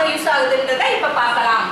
எதுக்காக யூஸ் ஆகுதுன்றதை இப்போ பார்க்கலாம்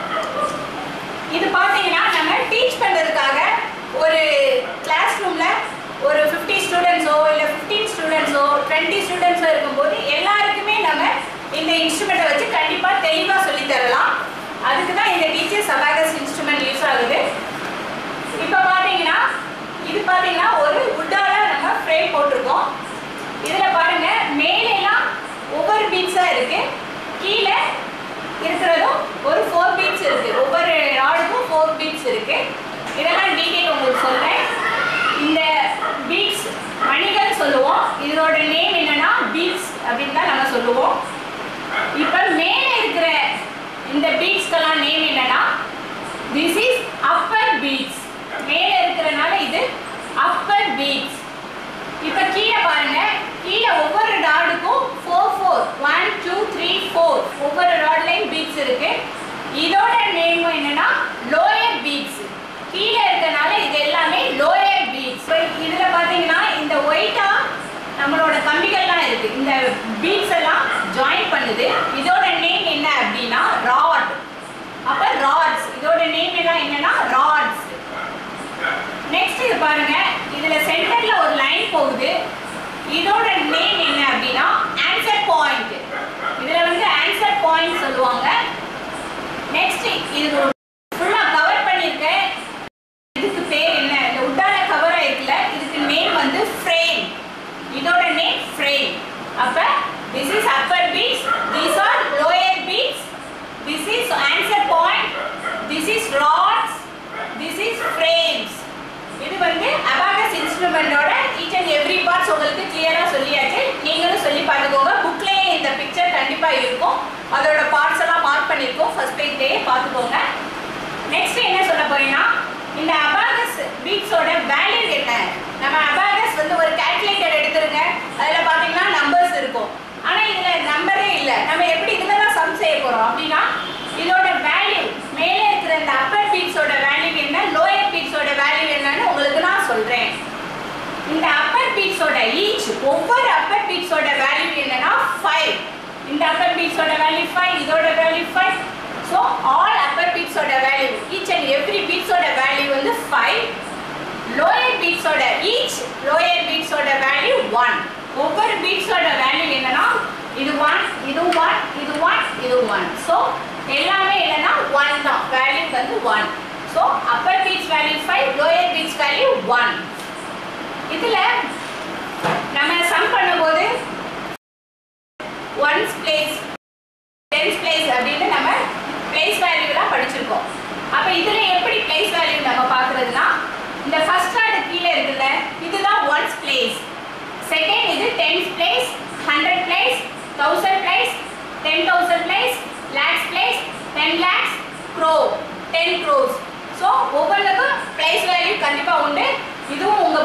இது பார்த்தீங்கன்னா நம்ம டீச் பண்ணுறதுக்காக ஒரு கிளாஸ் ரூமில் ஒரு ஃபிஃப்டி ஸ்டூடெண்ட்ஸோ இல்லை ஃபிஃப்டீன் ஸ்டூடெண்ட்ஸோ டுவெண்ட்டி ஸ்டூடெண்ட்ஸோ இருக்கும்போது எல்லாருக்குமே நம்ம இந்த இன்ஸ்ட்ருமெண்ட்டை வச்சு கண்டிப்பாக தெளிவாக சொல்லித் தரலாம் அதுக்கு தான் இந்த டீச்சர்ஸ் அபாகஸ் இன்ஸ்ட்ருமெண்ட் யூஸ் ஆகுது இப்போ பார்த்தீங்கன்னா இது பார்த்தீங்கன்னா ஒரு உட்டால நம்ம ஃப்ரேம் போட்டிருக்கோம் இதில் பாருங்க மேலெல்லாம் ஒவ்வொரு பீட்ஸாக இருக்கு கீழே இருக்கிறதும் ஒரு ஃபோர் பீட்ஸ் இருக்கு ஒவ்வொரு ராடுக்கும் ஃபோர் பீட்ஸ் இருக்கு இதெல்லாம் டீட்டெயில் உங்களுக்கு சொல்றேன் இந்த பீட்ஸ் மணிகள் சொல்லுவோம் இதோட நேம் என்னன்னா பீட்ஸ் அப்படின்னு தான் நம்ம சொல்லுவோம் இப்போ மேலே இருக்கிற இந்த பீட்ஸ்க்கெல்லாம் நேம் என்னன்னா திஸ் இஸ் அப்பர் பீட்ஸ் மேலே இருக்கிறனால இது அப்பர் பீட்ஸ் இப்போ கீழே பாருங்க கீழே ஒவ்வொரு ராடுக்கும் four four one two three four ஒவ்வொரு ராட்லையும் பீட்ஸ் இருக்கு இதோட நேம் என்னன்னா லோயர் பீட்ஸ் கீழே இருக்கனால இது எல்லாமே லோயர் பீட்ஸ் இப்போ இதில் பார்த்தீங்கன்னா இந்த ஒயிட்டா நம்மளோட கம்பிகள்லாம் இருக்கு இந்த பீட்ஸ் எல்லாம் ஜாயின் பண்ணுது இதோட நேம் என்ன அப்படின்னா ராட் அப்ப ராட்ஸ் இதோட நேம் எல்லாம் என்னன்னா ராட்ஸ் நெக்ஸ்ட் இது பாருங்க இதுல சென்டர்ல ஒரு லைன் போகுது இதோட நேம் என்ன அப்படின்னா ஆன்சர் பாயிண்ட் இதுல வந்து ஆன்சர் பாயிண்ட் சொல்லுவாங்க நெக்ஸ்ட் இது ஃபுல்லா கவர் பண்ணிருக்கேன் இதுக்கு பேர் என்ன இந்த உட்டான கவர் ஆயிருக்குல்ல இதுக்கு நேம் வந்து ஃப்ரேம் இதோட நேம் ஃப்ரேம் அப்ப this is upper beads these are lower beads this is answer point this is rods this is frames இது வந்து அபாகஸ் இன்ஸ்ட்ருமெண்டோட ஈச் அண்ட் எவ்ரி பார்ட்ஸ் உங்களுக்கு கிளியரா சொல்லியாச்சு நீங்களும் சொல்லி பார்த்துக்கோங்க புக்லயே இந்த பிக்சர் கண்டிப்பா இருக்கும் அதோட பார்ட்ஸ் எல்லாம் மார்க் பண்ணிருக்கோம் ஃபர்ஸ்ட் பேஜ்லயே பார்த்துக்கோங்க நெக்ஸ்ட் என்ன சொல்ல போறீங்கன்னா இந்த அபாகஸ் பீட்ஸோட வேல்யூ என்ன நம்ம அபாகஸ் வந்து ஒரு கால்குலேட்டர் எடுத்துருங்க அதில் பார்த்தீங்கன்னா நம்பர்ஸ் இருக்கும் ஆனால் இதில் நம்பரே இல்லை நம்ம எப்படி இதில் தான் சம் செய்ய போகிறோம் அப்படின்னா இதோட வேல்யூ மேலே இருக்கிற இந்த அப்பர் பீட்ஸோட வேல்யூ என்ன லோயர் பீட்ஸோட வேல்யூ என்னன்னு உங்களுக்கு நான் சொல்கிறேன் இந்த அப்பர் பீட்ஸோட ஈச் ஒவ்வொரு அப்பர் பீட்ஸோட வேல்யூ என்னன்னா ஃபைவ் இந்த அப்பர் பீட்ஸோட வேல்யூ ஃபைவ் இதோட value five so all upper பீட்ஸோட வேல்யூ ஈச் அண்ட் எவ்ரி பீட்ஸோட வேல்யூ வந்து ஃபைவ் லோயர் பீட்ஸோட ஈச் லோயர் பீட்ஸோட வேல்யூ ஒன் ஒவ்வொரு பீட்ஸோட வேல்யூ என்னன்னா இது ஒன் இது ஒன் இது ஒன் இது ஒன் ஸோ எல்லாமே என்னன்னா ஒன் தான் வேல்யூ வந்து one so upper beads value five lower beads value one இதுல நம்ம சம் பண்ணும்போது ஒன்ஸ் பிளேஸ் டென்ஸ் பிளேஸ் அப்படின்னு நம்ம பிளேஸ் வேல்யூலாம் படிச்சிருக்கோம் அப்ப இதுல எப்படி பிளேஸ் வேல்யூ நம்ம பார்க்கிறதுனா இந்த ஃபர்ஸ்ட் ராடு கீழே இருக்குல்ல இதுதான் ஒன்ஸ் பிளேஸ் செகண்ட் இது tens place hundred place thousand place ten thousand place lakhs place ten lakhs crore ten crores so ஒவ்வொன்றுக்கும் பிளேஸ் வேல்யூ கண்டிப்பாக உண்டு இதுவும் உங்க